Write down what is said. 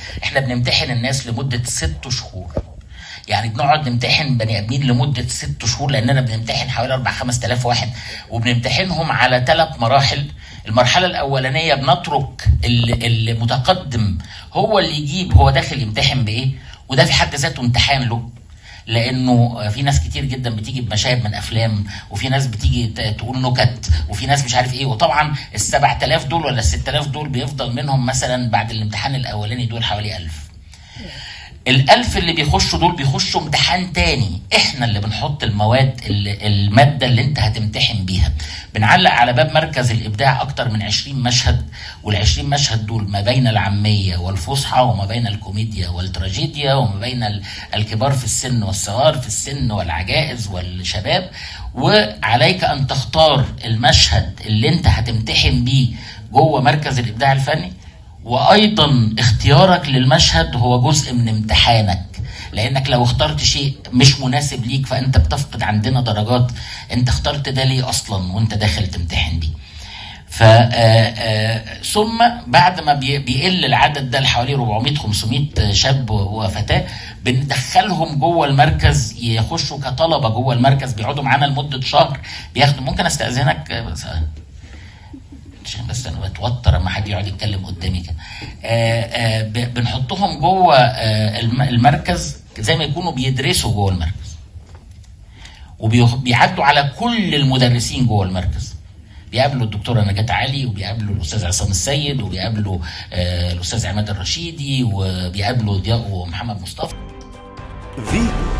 احنا بنمتحن الناس لمده ست شهور يعني بنقعد نمتحن بني ادمين لمده ست شهور لاننا بنمتحن حوالي 4 5000 واحد وبنمتحنهم على ثلاث مراحل المرحله الاولانيه بنترك ال- المتقدم هو اللي يجيب هو داخل يمتحن بايه وده في حد ذاته امتحان له لانه في ناس كتير جدا بتيجي بمشاهد من افلام وفي ناس بتيجي ت- تقول نكت وفي ناس مش عارف ايه وطبعا ال 7000 دول ولا ال 6000 دول بيفضل منهم مثلا بعد الامتحان الاولاني دول حوالي 1000 الألف اللي بيخشوا دول بيخشوا امتحان تاني احنا اللي بنحط المواد اللي المادة اللي انت هتمتحن بيها بنعلق على باب مركز الإبداع أكتر من 20 مشهد وال20 مشهد دول ما بين العامية والفصحى وما بين الكوميديا والتراجيديا وما بين ال- الكبار في السن والصغار في السن والعجائز والشباب وعليك أن تختار المشهد اللي انت هتمتحن بيه جوه مركز الإبداع الفني وايضا اختيارك للمشهد هو جزء من امتحانك لانك لو اخترت شيء مش مناسب ليك فانت بتفقد عندنا درجات انت اخترت ده ليه اصلا وانت داخل تمتحن بيه ف آه، آه، ثم بعد ما بي- بيقل العدد ده لحوالي 400 500 شاب وفتاه بندخلهم جوه المركز يخشوا كطلبه جوه المركز بيقعدوا معانا لمده شهر بياخدوا ممكن استاذنك آه، بس- عشان بس انا بتوتر اما حد يقعد يتكلم قدامي كده آه، آه، ب- بنحطهم جوه آه، الم- المركز زي ما يكونوا بيدرسوا جوه المركز وبيعدوا على كل المدرسين جوه المركز بيقابلوا الدكتوره نجاة علي وبيقابلوا الاستاذ عصام السيد وبيقابلوا آه، الاستاذ عماد الرشيدي وبيقابلوا ضياء ومحمد مصطفى فيتو